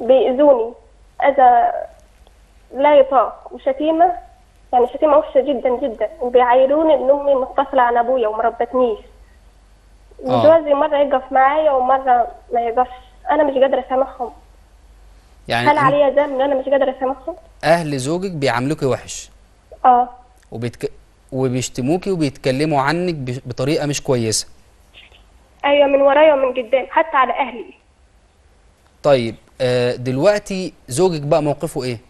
بيأذوني أذى لا يطاق وشتيمة يعني شتيمة وحشة جدا جدا وبيعايروني إن أمي متصلة عن أبويا وما ربتنيش وجوزي مرة يقف معايا ومرة ما يقفش أنا مش قادرة أسامحهم يعني هل إن- عليا ذنب إن أنا مش قادرة أسامحهم؟ اهل زوجك بيعاملوكي وحش آه وبيتك... وبيشتموكي وبيتكلموا عنك ب... بطريقه مش كويسه أيوة من ورايا ومن قدام حتى على أهلي طيب آه دلوقتي زوجك بقى موقفه ايه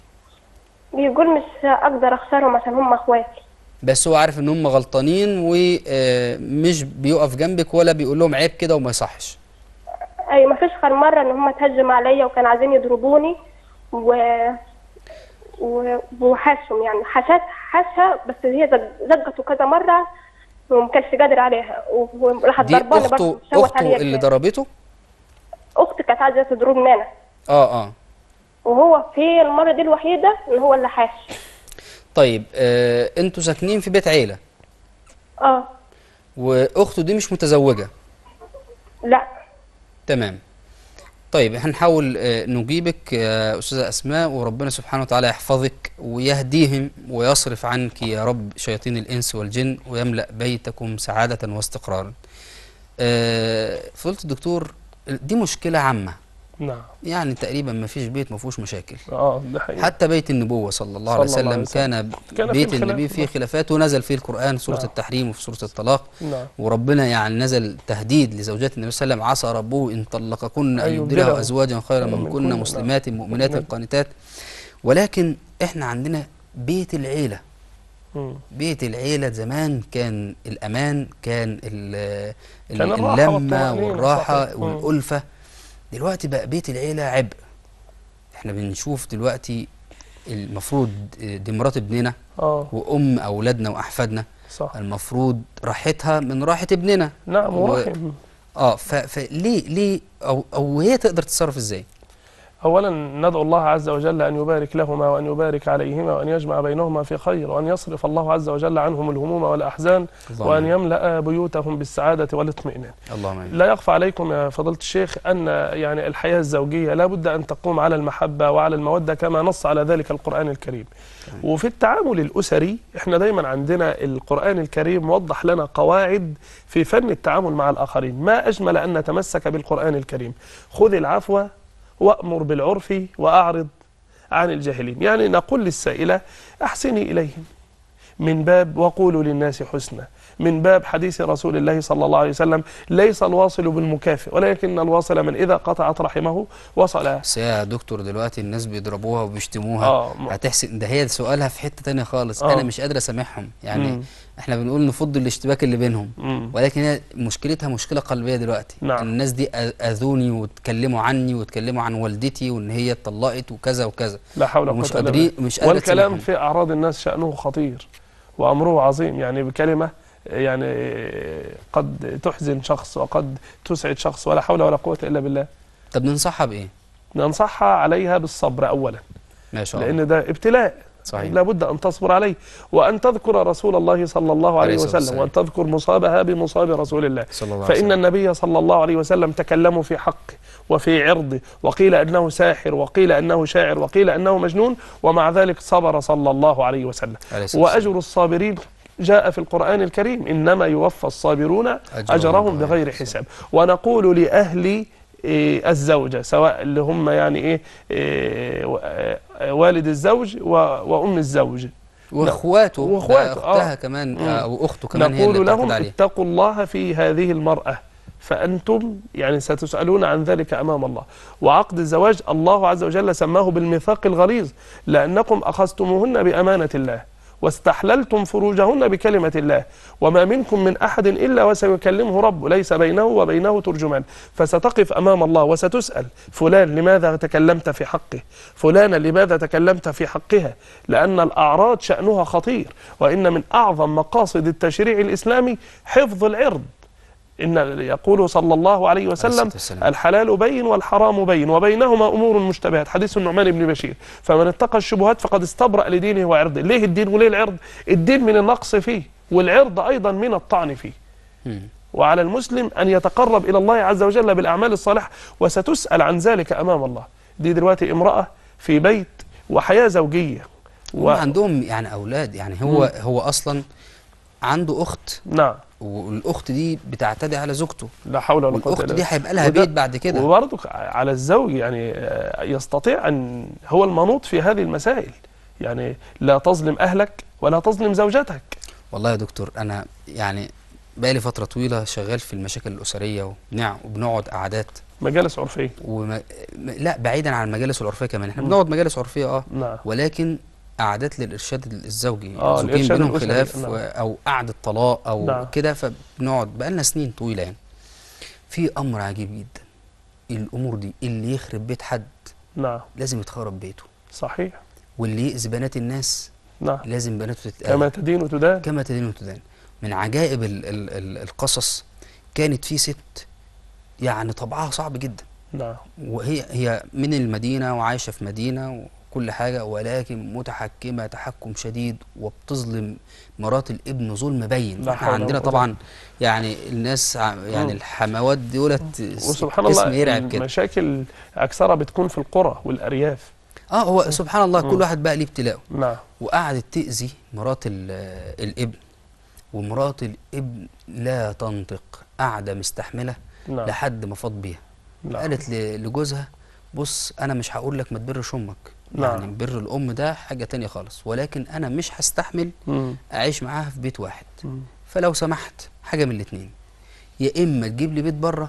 بيقول مش أقدر أخسرهم عشان هم إخواتي بس هو عارف ان هم غلطانين ومش بيقف جنبك ولا بيقول لهم عيب كده وما يصحش أيوة مفيش غير مرة إن هم تهجموا عليا وكانوا عايزين يضربوني و و- وحاشهم يعني حشات حاشها بس هي زج- زجته كذا مرة وما كانش قادر عليها و- وراحت دي ضرباني اخته برضه شوت عليا اخته اللي كده. ضربته أختي كانت عايزة تضربني أنا اه اه وهو في المرة دي الوحيدة إن هو اللي حاش طيب آه انتوا ساكنين في بيت عيله اه واخته دي مش متزوجه لا تمام طيب هنحاول آه، نجيبك يا أستاذة أسماء وربنا سبحانه وتعالى يحفظك ويهديهم ويصرف عنك يا رب شياطين الإنس والجن ويملأ بيتكم سعادة واستقرارا آه، فضيلة الدكتور دي مشكلة عامة نعم يعني تقريبا ما فيش بيت ما فيهوش مشاكل اه ده حقيقي حتى بيت النبوة صلى الله عليه صلى الله وسلم عليه كان كان في بيت الخلاف. النبي فيه خلافات ونزل فيه القرآن سورة نعم. التحريم وفي سورة الطلاق نعم وربنا يعني نزل تهديد لزوجات النبي صلى الله عليه وسلم عسى ربه ان طلقكن ان أن يبدله يبدله ازواجا خيرا خيراً منكن منكن. مسلمات مؤمنات مؤمنات. قانتات ولكن احنا عندنا بيت العيله مم. بيت العيله زمان كان الامان كان ال- ال- كان الراحة اللمه والطمأنينة، والراحه صحيح. مم. والالفه دلوقتي بقى بيت العيله عبء احنا بنشوف دلوقتي المفروض دي مرات ابننا اه وام اولادنا واحفادنا صح المفروض راحتها من راحه ابننا نعم و- ورحم اه ف- فليه ليه او او هي تقدر تتصرف ازاي أولا ندعو الله عز وجل أن يبارك لهما وأن يبارك عليهما وأن يجمع بينهما في خير وأن يصرف الله عز وجل عنهم الهموم والأحزان اللهم وأن آمين. يملأ بيوتهم بالسعادة والاطمئنان اللهم امين لا يخفى عليكم يا فضيلة الشيخ أن يعني الحياة الزوجية لا بد أن تقوم على المحبة وعلى المودة كما نص على ذلك القرآن الكريم وفي التعامل الأسري احنا دايما عندنا القرآن الكريم وضح لنا قواعد في فن التعامل مع الآخرين ما أجمل أن نتمسك بالقرآن الكريم خذ العفو وأمر بالعرف وأعرض عن الجاهلين يعني نقول للسائلة أحسني إليهم من باب وقولوا للناس حسنا من باب حديث رسول الله صلى الله عليه وسلم ليس الواصل بالمكافئ ولكن الواصل من إذا قطعت رحمه وصلها بس يا دكتور دلوقتي الناس بيضربوها وبيشتموها آه، م- هتحسن ده هي سؤالها في حته تانية خالص آه. انا مش قادر اسامحهم يعني مم. احنا بنقول نفض الاشتباك اللي بينهم مم. ولكن هي مشكلتها مشكله قلبيه دلوقتي نعم. الناس دي أ- اذوني واتكلموا عني واتكلموا عن والدتي وان هي اتطلقت وكذا وكذا لا حول ولا ومش قوة إلا قادرين بالله. مش قادر والكلام تسامحهم. في أعراض الناس شأنه خطير وأمره عظيم يعني بكلمة يعني قد تحزن شخص وقد تسعد شخص ولا حول ولا قوة إلا بالله طب ننصحها بايه ننصحها عليها بالصبر أولا ما شاء الله لأن ده ابتلاء صحيح لابد أن تصبر عليه وأن تذكر رسول الله صلى الله عليه عليه الصلاة وسلم والسلام. وأن تذكر مصابها بمصاب رسول الله صلى الله عليه فإن وسلم النبي صلى الله عليه وسلم تكلموا في حقه وفي عرضه وقيل أنه ساحر وقيل أنه شاعر وقيل أنه مجنون ومع ذلك صبر صلى الله عليه وسلم عليه الصلاة والسلام. وأجر الصابرين جاء في القرآن الكريم إنما يوفى الصابرون أجرهم أجرهم بغير بغير حساب ونقول لأهل إيه، الزوجة سواء اللي هم يعني إيه إيه، و- آه، والد الزوج و- وأم الزوج واخواته وأخواته، ده اختها آه. كمان مم. او اخته كمان هي اللي نقول بتعتد لهم عليه اتقوا الله في هذه المرأة فأنتم يعني ستسألون عن ذلك أمام الله وعقد الزواج الله عز وجل سماه بالميثاق الغليظ لأنكم أخذتموهن بأمانة الله واستحللتم فروجهن بكلمة الله وما منكم من أحد إلا وسيكلمه رب ليس بينه وبينه ترجمان فستقف أمام الله وستسأل فلان لماذا تكلمت في حقه فلان لماذا تكلمت في حقها لأن الأعراض شأنها خطير وإن من أعظم مقاصد التشريع الإسلامي حفظ العرض إن يقول صلى الله عليه وسلم الصلاة والسلام. الحلال بين والحرام بين وبينهما أمور مشتبهات حديث النعمان بن بشير فمن اتقى الشبهات فقد استبرأ لدينه وعرضه ليه الدين وليه العرض الدين من النقص فيه والعرض أيضا من الطعن فيه مم. وعلى المسلم أن يتقرب إلى الله عز وجل بالأعمال الصالحة وستسأل عن ذلك أمام الله دي دلوقتي امراه في بيت وحياه زوجيه هم عندهم يعني اولاد يعني هو هو اصلا عنده اخت نعم والاخت دي بتعتدي على زوجته لا حول ولا قوه والاخت الا دي بالله هيبقى لها وده- بيت بعد كده وبرضه على الزوج يعني آه، يستطيع ان هو المنوط في هذه المسائل يعني لا تظلم اهلك ولا تظلم زوجتك والله يا دكتور انا يعني بقالي فتره طويله شغال في المشاكل الاسريه وبنع- وبنقعد قعدات مجالس عرفيه وما م- لا بعيدا عن المجالس العرفيه كمان احنا مم. بنقعد مجالس عرفيه اه نعم ولكن قعدات للارشاد الزوجي آه، زوجين الإرشاد بينهم الأسري، خلاف نعم. و- او قعده طلاق او نعم. كده فبنقعد بقالنا سنين طويله يعني في امر عجيب جدا الامور دي اللي يخرب بيت حد نعم لازم يتخرب بيته صحيح واللي يأذي بنات الناس نعم لازم بناته تتأذى كما تدين وتدان كما تدين وتدان من عجائب ال ال ال القصص كانت في ست يعني طبعها صعب جدا نعم وهي هي من المدينة وعايشة في مدينة وكل حاجة ولكن متحكمة تحكم شديد وبتظلم مرات الابن ظلم بين لا احنا حول ولا عندنا قوة طبعا يعني الناس ع- يعني مم. الحموات دولت وسبحان اسم الله يرعب كده المشاكل اكثرها بتكون في القرى والارياف اه هو سبحان الله مم. كل واحد بقى ليه ابتلاءه نعم وقعدت تأذي مرات ال- الابن ومرات الابن لا تنطق قاعدة مستحملة نعم لحد ما فاض بيها نعم قالت ل- لجوزها بص انا مش هقول لك ما تبرش امك نعم. يعني بر الام ده حاجة تانية خالص ولكن انا مش هستحمل مم. اعيش معاها في بيت واحد مم. فلو سمحت حاجة من الاتنين يا اما تجيب لي بيت بره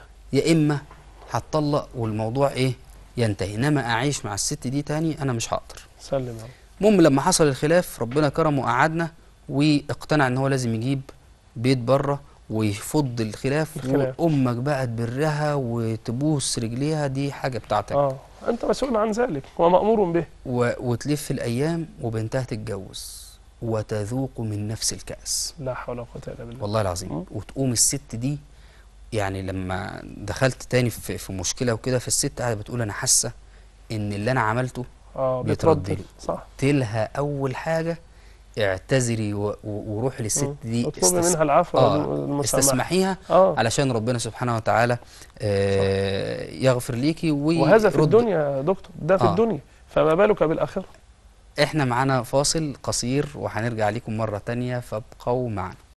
يا اما هتطلق والموضوع ايه ينتهي انما اعيش مع الست دي تاني انا مش هقدر سلم يا رب المهم لما حصل الخلاف ربنا كرمه وقعدنا واقتنع ان هو لازم يجيب بيت بره ويفض الخلاف, الخلاف. وامك بقى تبرها وتبوس رجليها دي حاجه بتاعتك اه انت مسؤول عن ذلك ومامور به و... وتلف الايام وبنتها تتجوز وتذوق من نفس الكاس لا حول ولا قوه الا بالله والله العظيم مم. وتقوم الست دي يعني لما دخلت تاني في, في مشكله وكده فالست قاعده بتقول انا حاسه ان اللي انا عملته اه بيترد بتردد لي. صح قلت لها اول حاجه اعتذري و- و- وروحي للست مم. دي اطلبي استس- منها العفو آه والمسامحه استسمحيها اه علشان ربنا سبحانه وتعالى آه يغفر ليكي وهذا في ويرد- الدنيا يا دكتور ده في آه. الدنيا فما بالك بالاخره احنا معانا فاصل قصير وهنرجع لكم مرة تانية فابقوا معنا